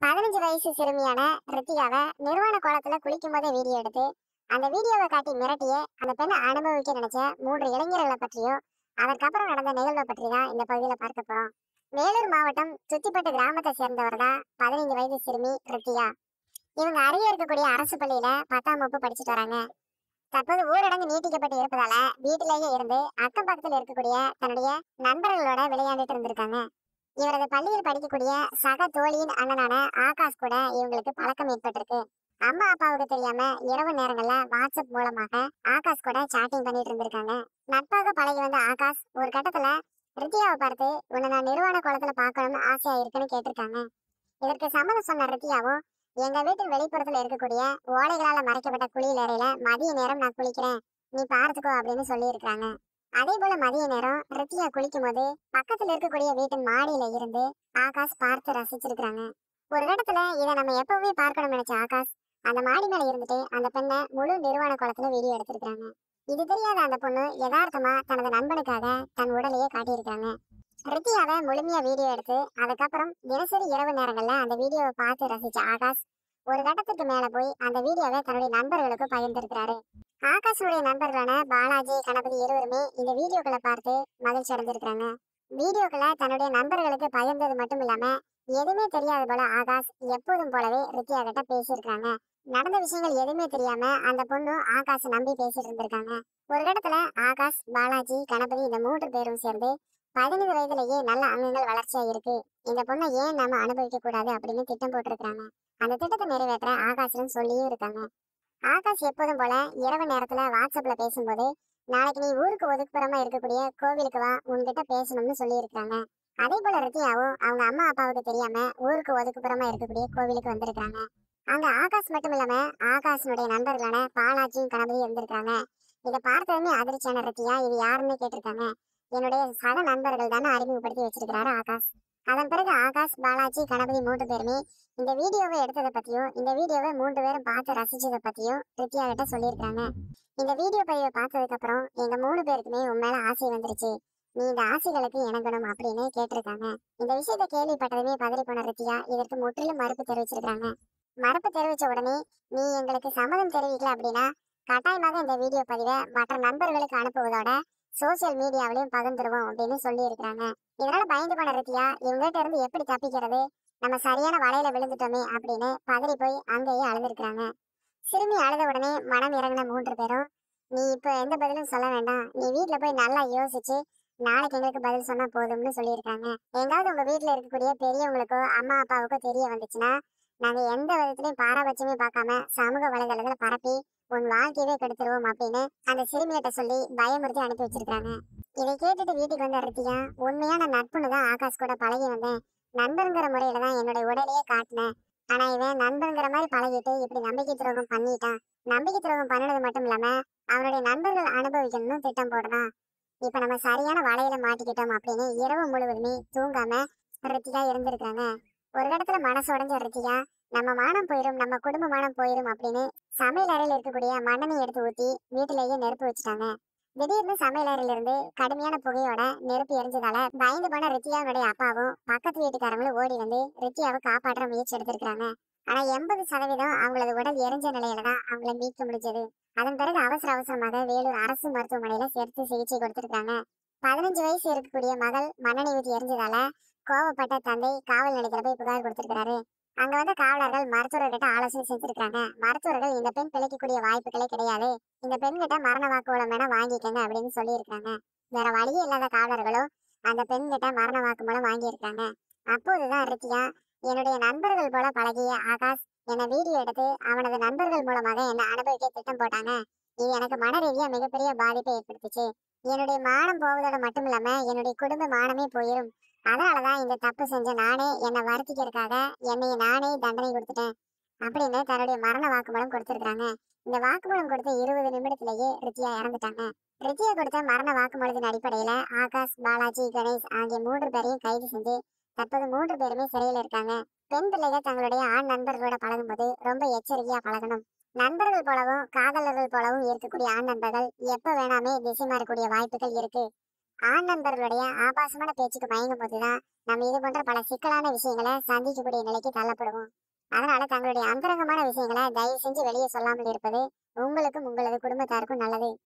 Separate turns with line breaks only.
பதினஞ்சு வயசு சிறுமியான ரித்திகாவை நிர்வாண கோலத்துல குளிக்கும் போதே வீடியோ எடுத்து அந்த வீடியோவை காட்டி மிரட்டிய அந்த பெண்ணை அனுபவிக்க நினைச்ச மூன்று இளைஞர்களை பற்றியும் அதற்கப்புறம் நடந்த நிகழ்வை பற்றி தான் இந்த பகுதியில பார்க்க போறோம் வேலூர் மாவட்டம் சுத்திப்பட்டு கிராமத்தை சேர்ந்தவர் தான் பதினைந்து வயது சிறுமி ரித்திகா இவங்க அருகே இருக்கக்கூடிய அரசு பள்ளியில பத்தாம் வகுப்பு படிச்சுட்டு வராங்க தற்போது ஊரடங்கு நீட்டிக்கப்பட்டு இருப்பதால வீட்டிலேயே இருந்து அக்கம் பக்கத்தில் இருக்கக்கூடிய தன்னுடைய நண்பர்களோட விளையாண்டுட்டு இருந்திருக்காங்க இவரது பள்ளியில் படிக்கக்கூடிய சக தோழியின் அண்ணனான ஆகாஷ் கூட இவங்களுக்கு பழக்கம் ஏற்பட்டிருக்கு அம்மா அப்பாவுக்கு தெரியாம இரவு நேரங்கள்ல வாட்ஸ்அப் மூலமாக ஆகாஷ் கூட சாட்டிங் பண்ணிட்டு இருந்திருக்காங்க நட்பாக பழகி வந்த ஆகாஷ் ஒரு கட்டத்துல ரித்தியாவை பார்த்து உன்னை நான் நிர்வாண குளத்துல பார்க்கணும்னு ஆசையா இருக்குன்னு கேட்டிருக்காங்க இதற்கு சம்மதம் சொன்ன ரித்தியாவும் எங்க வீட்டின் வெளிப்புறத்துல இருக்கக்கூடிய ஓலைகளால மறைக்கப்பட்ட குளியல் அறையில மதிய நேரம் நான் குளிக்கிறேன் நீ பார்த்துக்கோ அப்படின்னு சொல்லி இருக்காங்க அதே போல மதிய நேரம் ரித்தியா குளிக்கும் போது பக்கத்துல இருக்கக்கூடிய வீட்டின் மாடியில இருந்து ஆகாஷ் பார்த்து ரசிச்சிருக்காங்க ஒரு இடத்துல இதை நம்ம எப்பவுமே பார்க்கணும் நினைச்ச ஆகாஷ் அந்த மாடி மேல இருந்துட்டு அந்த பெண்ணை முழு நிர்வாண குளத்துல வீடியோ எடுத்திருக்காங்க இது தெரியாத அந்த பொண்ணு யதார்த்தமா தனது நண்பனுக்காக தன் உடலையே காட்டியிருக்காங்க ரித்தியாவை முழுமையா வீடியோ எடுத்து அதுக்கப்புறம் தினசரி இரவு நேரங்கள்ல அந்த வீடியோவை பார்த்து ரசிச்ச ஆகாஷ் ஒரு கட்டத்துக்கு மேல போய் அந்த வீடியோவை தன்னுடைய நண்பர்களுக்கு பகிர்ந்திருக்கிறாரு ஆகாஷுடைய நண்பர்களான பாலாஜி கணபதி இருவருமே இந்த வீடியோக்களை பார்த்து மகிழ்ச்சி அடைஞ்சிருக்காங்க வீடியோக்களை தன்னுடைய நண்பர்களுக்கு பகிர்ந்தது மட்டும் இல்லாம எதுவுமே தெரியாத போல ஆகாஷ் எப்போதும் போலவே ரித்தியா கிட்ட பேசியிருக்காங்க நடந்த விஷயங்கள் எதுவுமே தெரியாம அந்த பொண்ணு ஆகாஷ் நம்பி பேசிட்டு இருந்திருக்காங்க ஒரு இடத்துல ஆகாஷ் பாலாஜி கணபதி இந்த மூன்று பேரும் சேர்ந்து பதினைந்து வயதிலேயே நல்ல அங்கங்கள் வளர்ச்சியா இருக்கு இந்த பொண்ணை ஏன் நாம அனுபவிக்க கூடாது அப்படின்னு திட்டம் போட்டிருக்காங்க அந்த திட்டத்தை நிறைவேற்ற ஆகாஷிடம் சொல்லியும் இருக்காங்க ஆகாஷ் எப்போதும் போல இரவு நேரத்துல வாட்ஸ்அப்ல பேசும்போது நாளைக்கு நீ ஊருக்கு ஒதுக்குப்புறமா இருக்கக்கூடிய கோவிலுக்கு வா உன்கிட்ட பேசணும்னு சொல்லி இருக்காங்க அதே போல ரித்தியாவும் அவங்க அம்மா அப்பாவுக்கு தெரியாம ஊருக்கு ஒதுக்குப்புறமா இருக்கக்கூடிய கோவிலுக்கு வந்திருக்காங்க அங்க ஆகாஷ் மட்டும் இல்லாம ஆகாஷனுடைய நண்பர்களான பாலாஜியும் கணபதியும் இருந்திருக்காங்க இதை பார்த்ததுமே அதிர்ச்சியான ரித்தியா இது யாருன்னு கேட்டிருக்காங்க என்னுடைய சக நண்பர்கள் தானே அறிமுகப்படுத்தி வச்சிருக்கிறாரு ஆகாஷ் அதன் பிறகு ஆகாஷ் பாலாஜி கணபதி மூன்று பேருமே இந்த வீடியோவை எடுத்ததை பத்தியும் இந்த வீடியோவை மூன்று பேரும் பார்த்து ரசிச்சதை பத்தியும் ரித்தியா கிட்ட சொல்லியிருக்காங்க இந்த வீடியோ பதிவை பார்த்ததுக்கு அப்புறம் எங்க மூணு பேருக்குமே உன் மேல ஆசை வந்துருச்சு நீ இந்த ஆசைகளுக்கு இணங்கணும் அப்படின்னு கேட்டிருக்காங்க இந்த விஷயத்த கேள்விப்பட்டதுமே பதறி போன ரித்தியா இதற்கு முற்றிலும் மறுப்பு தெரிவிச்சிருக்காங்க மறுப்பு தெரிவிச்ச உடனே நீ எங்களுக்கு சம்மதம் தெரிவிக்கல அப்படின்னா கட்டாயமாக இந்த வீடியோ பதிவை மற்ற நண்பர்களுக்கு அனுப்புவதோட சோசியல் மீடியாவிலையும் பகிர்ந்துருவோம் அப்படின்னு சொல்லி இருக்கிறாங்க இதனால பயந்து போன ரித்தியா இவங்ககிட்ட இருந்து எப்படி தப்பிக்கிறது நம்ம சரியான வலையில விழுந்துட்டோமே அப்படின்னு பதறி போய் அங்கேயே அழுதுருக்காங்க சிறுமி அழுத உடனே மனம் இறங்கின மூன்று பேரும் நீ இப்ப எந்த பதிலும் சொல்ல வேண்டாம் நீ வீட்ல போய் நல்லா யோசிச்சு நாளைக்கு எங்களுக்கு பதில் சொன்னா போதும்னு சொல்லியிருக்காங்க எங்காவது உங்க வீட்ல இருக்கக்கூடிய பெரியவங்களுக்கோ அம்மா அப்பாவுக்கோ தெரிய வந்துச்சுன்னா நாங்க எந்த விதத்திலையும் பாரபட்சமே பார்க்காம சமூக வலைதளத்துல பரப்பி உன் வாழ்க்கையவே கெடுத்துருவோம் அப்படின்னு அந்த சிறுமியிட்ட சொல்லி பயமுறுத்தி அனுப்பி வச்சிருக்காங்க இதை கேட்டுட்டு வீட்டுக்கு வந்த ரித்தியா உண்மையான நட்புன்னு தான் ஆகாஷ் கூட பழகி வந்தேன் நண்பருங்கிற முறையில தான் என்னோட உடலையே காட்டினேன் ஆனா இவன் நண்பருங்கிற மாதிரி பழகிட்டு இப்படி நம்பிக்கை துரோகம் பண்ணிட்டான் நம்பிக்கை துரோகம் பண்ணினது மட்டும் இல்லாம அவனுடைய நண்பர்கள் அனுபவிக்கணும்னு திட்டம் போடுறான் இப்ப நம்ம சரியான வலையில மாட்டிக்கிட்டோம் அப்படின்னு இரவு முழுவதுமே தூங்காம ரித்திகா இருந்திருக்காங்க ஒரு இடத்துல மனசு உடைஞ்ச ரித்திகா நம்ம மானம் போயிரும் நம்ம குடும்ப மானம் போயிரும் அப்படின்னு சமையல் அறையில் இருக்கக்கூடிய மண்ணெண்ணெய் எடுத்து ஊத்தி வீட்டிலேயே நெருப்பு வச்சுட்டாங்க திடீர்னு சமையல் அறையில இருந்து கடுமையான புகையோட நெருப்பு எரிஞ்சதால பயந்து போன ரித்தியாவுடைய அப்பாவும் பக்கத்து வீட்டுக்காரங்களும் ஓடி வந்து ரித்தியாவை காப்பாற்ற முயற்சி எடுத்திருக்காங்க ஆனா எண்பது சதவீதம் அவங்களது உடல் எரிஞ்ச நிலையில தான் அவங்கள மீட்க முடிஞ்சது அதன் பிறகு அவசர அவசரமாக வேலூர் அரசு மருத்துவமனையில சேர்த்து சிகிச்சை கொடுத்திருக்காங்க பதினஞ்சு வயசு இருக்கக்கூடிய மகள் மண்ணெண்ணெய் ஊற்றி எரிஞ்சதால கோவப்பட்ட தந்தை காவல் நிலையத்துல போய் புகார் கொடுத்திருக்கிறாரு அங்க வந்த காவலர்கள் மருத்துவர்கிட்ட ஆலோசனை செஞ்சிருக்காங்க மருத்துவர்கள் இந்த பெண் பிழைக்கக்கூடிய வாய்ப்புகளே கிடையாது இந்த பெண் கிட்ட மரண வாக்குமூலம் வேணா வாங்கிக்கங்க அப்படின்னு சொல்லியிருக்காங்க வேற வழியே இல்லாத காவலர்களும் அந்த பெண் கிட்ட மரண வாக்குமூலம் வாங்கியிருக்காங்க அப்போதுதான் ரித்தியா என்னுடைய நண்பர்கள் போல பழகிய ஆகாஷ் என்னை வீடியோ எடுத்து அவனது நண்பர்கள் மூலமாக என்னை அனுபவிக்க திட்டம் போட்டாங்க இது எனக்கு மன ரீதியா மிகப்பெரிய பாதிப்பை ஏற்படுத்துச்சு என்னுடைய மானம் போவதோட மட்டும் இல்லாம என்னுடைய குடும்ப மானமே போயிரும் அதனாலதான் இந்த தப்பு செஞ்ச நானே என்னை வருத்திக்கிறதுக்காக என்னை நானே தண்டனை கொடுத்துட்டேன் அப்படின்னு தன்னுடைய மரண வாக்குமூலம் கொடுத்திருக்காங்க இந்த வாக்குமூலம் கொடுத்த இருபது நிமிடத்திலேயே ரித்தியா இறந்துட்டாங்க ரித்தியா கொடுத்த மரண வாக்குமூலத்தின் அடிப்படையில ஆகாஷ் பாலாஜி கணேஷ் ஆகிய மூன்று பேரையும் கைது செஞ்சு தற்போது மூன்று பேருமே சிறையில் இருக்காங்க பெண் பிள்ளைகள் தங்களுடைய ஆண் நண்பர்களோட பழகும்போது ரொம்ப எச்சரிக்கையா பழகணும் நண்பர்கள் போலவும் காதலர்கள் போலவும் இருக்கக்கூடிய ஆண் நண்பர்கள் எப்ப வேணாமே திசை மாறக்கூடிய வாய்ப்புகள் இருக்கு ஆண் நண்பர்களுடைய ஆபாசமான பேச்சுக்கு மயங்கும் போதுதான் நம்ம இது போன்ற பல சிக்கலான விஷயங்களை சந்திக்கக்கூடிய நிலைக்கு தள்ளப்படுவோம் அதனால தங்களுடைய அந்தரங்கமான விஷயங்களை தயவு செஞ்சு வெளியே சொல்லாமல் இருப்பது உங்களுக்கும் உங்களது குடும்பத்தாருக்கும் நல்லது